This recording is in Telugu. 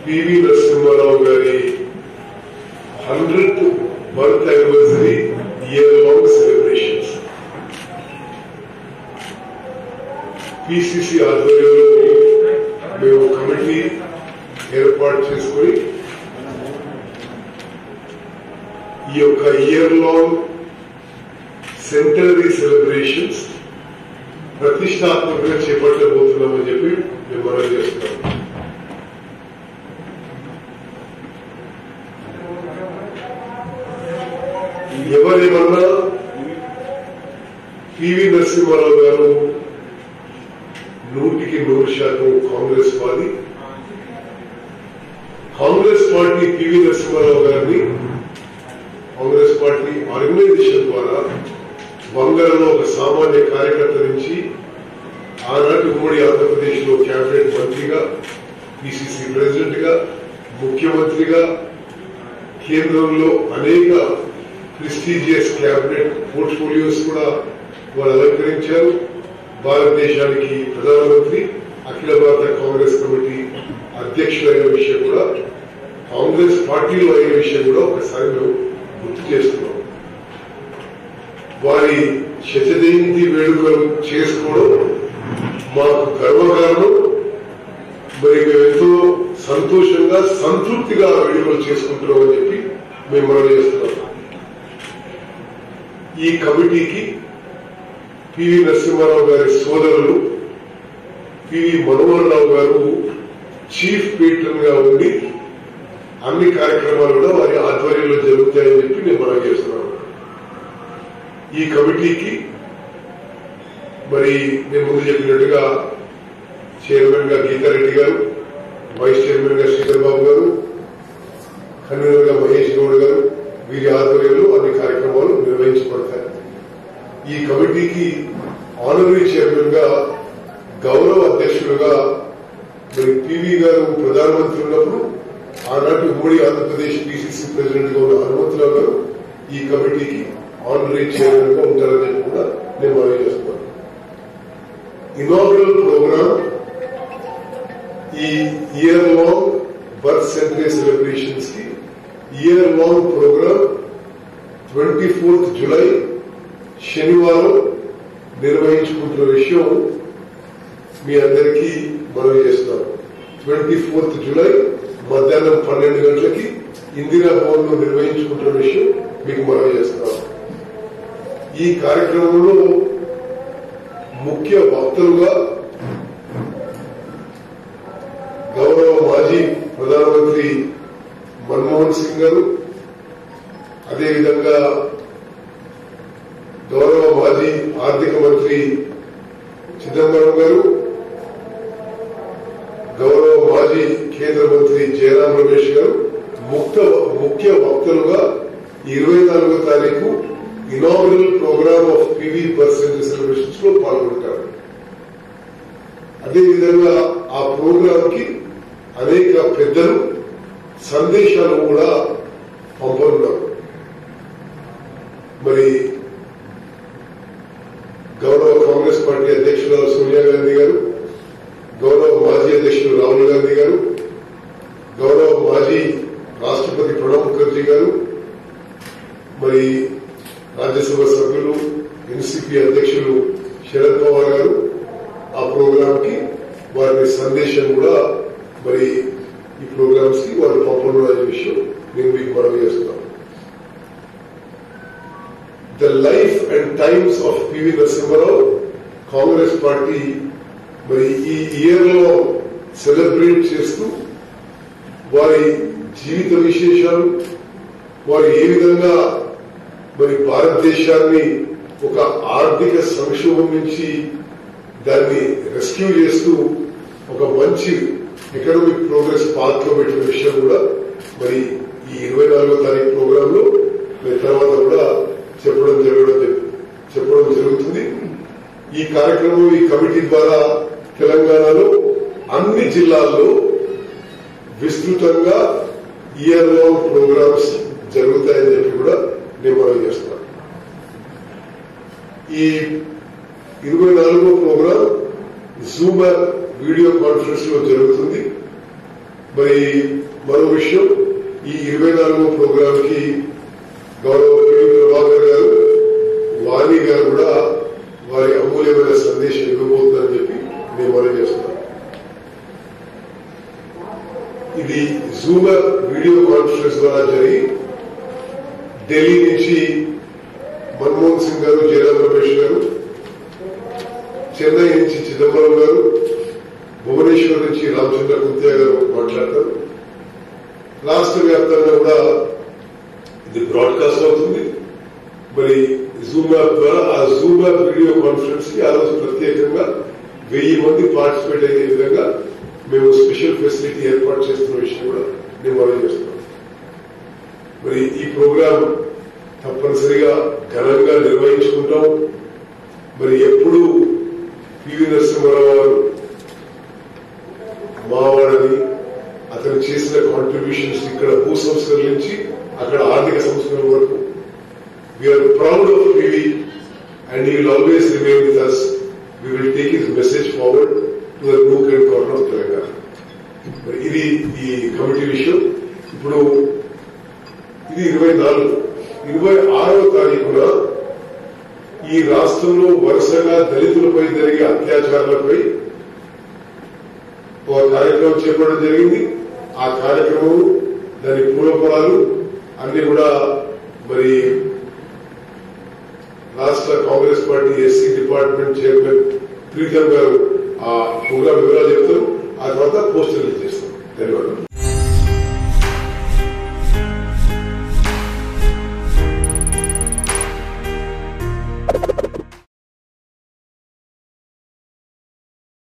పివి నరసింహారావు గారి hundred birth anniversary year long celebrations PCC ఆధ్వర్యంలో మేము కమిటీ ఏర్పాటు చేసుకుని ఈ యొక్క ఇయర్ లాంగ్ సెంటనరీ సెలబ్రేషన్స్ ప్రతిష్టాత్మకంగా చేపట్టబోతున్నామని చెప్పి మేము మనం చేస్తున్నాం ఎవరేమన్నా పివి నరసింహారావు గారు నూటికి నూరు శాతం కాంగ్రెస్ వాది కాంగ్రెస్ పార్టీ పివి నరసింహారావు గారిని కాంగ్రెస్ పార్టీ ఆర్గనైజేషన్ ద్వారా బంగారులో ఒక సామాన్య కార్యకర్త నుంచి ఆనాటి ఉమ్మడి ఆంధ్రప్రదేశ్ లో కేబినెట్ మంత్రిగా పిసిసి ప్రెసిడెంట్ గా ముఖ్యమంత్రిగా కేంద్రంలో అనేక ప్రెస్టీజియస్ కేబినెట్ పోర్ట్ఫోలియోస్ కూడా వారు అలంకరించారు భారతదేశానికి ప్రధానమంత్రి అఖిల భారత కాంగ్రెస్ కమిటీ అధ్యక్షులైన విషయం కూడా కాంగ్రెస్ పార్టీలో అయిన విషయం కూడా ఒకసారి మేము గుర్తు చేస్తున్నాం వారి శత జయంతి వేడుకలు చేసుకోవడం మాకు గర్వకారణం మరి మేము ఎంతో సంతోషంగా సంతృప్తిగా ఆ వేడుకలు చేసుకుంటున్నాం అని చెప్పి మేము మనం చేస్తున్నాం ఈ కమిటీకి పివి నరసింహారావు గారి సోదరులు పివి మనోహర్ రావు గారు చీఫ్ పేట్రన్ గా ఉండి అన్ని కార్యక్రమాలు కూడా వారి ఆధ్వర్యంలో జరుగుతాయని చెప్పి నేను మనం చేస్తున్నాను ఈ కమిటీకి మరి నేను ముందు చెప్పినట్టుగా చైర్మన్ గా గీతారెడ్డి గారు వైస్ చైర్మన్ గా శ్రీధర్ బాబు గారు కన్వీనర్ గా మహేష్ గౌడ్ గారు వీరి ఆధ్వర్యంలో అన్ని కార్యక్రమాలు నిర్వహించబడతాయి ఈ కమిటీకి ఆనరీ చైర్మన్ గా గౌరవ అధ్యక్షులుగా మరి పివి గారు ప్రధానమంత్రి ఉన్నప్పుడు ఆనాటి ఉమ్మడి ఆంధ్రప్రదేశ్ పిసిసి ప్రెసిడెంట్ గా ఉన్న హనుమంతరావు గారు ఈ కమిటీకి ఆనరీ చైర్మన్ గా ఉంటారని చెప్పి కూడా నేను మనవి చేస్తున్నాను ఇనాగ్రల్ ప్రోగ్రామ్ ఈ year long birth century celebrations కి year long programme twenty fourth July శనివారం నిర్వహించుకుంటున్న విషయం మీ అందరికీ మనవి చేస్తున్నాం ట్వంటీ ఫోర్త్ జులై మధ్యాహ్నం పన్నెండు గంటలకి ఇందిరా భవన్ లో నిర్వహించుకుంటున్న విషయం మీకు మనవి చేస్తున్నాం ఈ కార్యక్రమంలో ముఖ్య వక్తలుగా గౌరవ మాజీ ప్రధానమంత్రి మన్మోహన్ సింగ్ గారు అదేవిధంగా గౌరవ మాజీ ఆర్థిక మంత్రి చిదంబరం గారు గౌరవ మాజీ కేంద్ర మంత్రి జయరాం రమేష్ గారు ముఖ్య ముఖ్య వక్తలుగా ఇరవై నాలుగో తారీఖు inaugural programme of PV percent celebrations లో పాల్గొంటారు అదేవిధంగా ఆ ప్రోగ్రామ్ కి అనేక పెద్దలు సందేశాలు కూడా పంపనున్నారు మరి గౌరవ కాంగ్రెస్ పార్టీ అధ్యక్షురాలు సోనియా గాంధీ గారు గౌరవ మాజీ అధ్యక్షులు రాహుల్ గాంధీ గారు గౌరవ మాజీ రాష్ట్రపతి ప్రణబ్ ముఖర్జీ గారు మరి రాజ్యసభ సభ్యులు ఎన్సీపీ అధ్యక్షులు శరద్ పవార్ గారు ఆ ప్రోగ్రామ్ కి వారి సందేశం కూడా మరి ఈ ప్రోగ్రామ్స్ కి వారు పంపడం అనే విషయం నేను మీకు మనవి చేస్తున్నాను the life and times of PV Narasimha Rao Congress Party మరి ఈ ఇయర్ లో సెలబ్రేట్ చేస్తూ వారి జీవిత విశేషాలు వారు ఏ విధంగా మరి భారతదేశాన్ని ఒక ఆర్థిక సంక్షోభం నుంచి దాన్ని రెస్క్యూ చేస్తూ ఒక మంచి ఎకనామిక్ ప్రోగ్రెస్ పాత్ లో పెట్టిన విషయం కూడా మరి ఈ ఇరవై నాలుగో తారీఖు ప్రోగ్రామ్ లో మరి తర్వాత కూడా చెప్పడం జరగడం చెప్పడం జరుగుతుంది ఈ కార్యక్రమం ఈ కమిటీ ద్వారా తెలంగాణలో అన్ని జిల్లాల్లో విస్తృతంగా ఇయర్ లాంగ్ ప్రోగ్రామ్స్ జరుగుతాయని చెప్పి కూడా నేను మనం చేస్తున్నాను ఈ ఇరవై నాలుగో programme zoom app video conference లో జరుగుతుంది మరి మరో విషయం ఈ ఇరవై నాలుగో ప్రోగ్రామ్ కి గౌరవ పివి ప్రభాకర్ గారు వాణి గారు కూడా వారి అమూల్యమైన సందేశం ఇవ్వబోతుందని చెప్పి నేను మనం చేస్తున్నాను ఇది జూమర్ వీడియో కాన్ఫరెన్స్ ద్వారా జరిగి ఢిల్లీ నుంచి మన్మోహన్ సింగ్ గారు జయరాం రమేష్ గారు చెన్నై నుంచి చిదంబరం గారు భువనేశ్వర్ నుంచి రామచంద్ర కుంతియా గారు మాట్లాడతారు రాష్ట్ర వ్యాప్తంగా కూడా ఇది బ్రాడ్కాస్ట్ అవుతుంది మరి జూమ్ యాప్ ద్వారా ఆ జూమ్ యాప్ వీడియో కాన్ఫరెన్స్ కి ఆ రోజు ప్రత్యేకంగా వెయ్యి మంది పార్టిసిపేట్ అయ్యే విధంగా మేము స్పెషల్ ఫెసిలిటీ ఏర్పాటు చేస్తున్న విషయం కూడా నేను మనం చేస్తున్నాం మరి ఈ ప్రోగ్రాం తప్పనిసరిగా ఘనంగా నిర్వహించుకుంటాం మరి ఎప్పుడు పివి నరసింహారావు గారు మావాడని అతను చేసిన కాంట్రిబ్యూషన్స్ ఇక్కడ భూ సంస్కరణ నుంచి అక్కడ ఆర్థిక సంస్కరణ వరకు we are proud of PV and you will always remain with us we will take his message forward to the nook and corner of Telangana మరి ఇది ఈ కమిటీ విషయం ఇప్పుడు ఇది ఇరవై నాలుగు ఇరవై ఆరవ తారీఖున ఈ రాష్ట్రంలో వరుసగా దళితులపై జరిగే అత్యాచారాలపై ఒక కార్యక్రమం చేపట్టడం జరిగింది ఆ కార్యక్రమం దాని పూర్వపరాలు అన్ని కూడా మరి రాష్ట్ర Congress Party SC department chairman Preetam గారు ఆ ప్రోగ్రాం వివరాలు చెప్తారు ఆ తర్వాత పోస్టర్ రిలీజ్ చేస్తాం ధన్యవాదాలు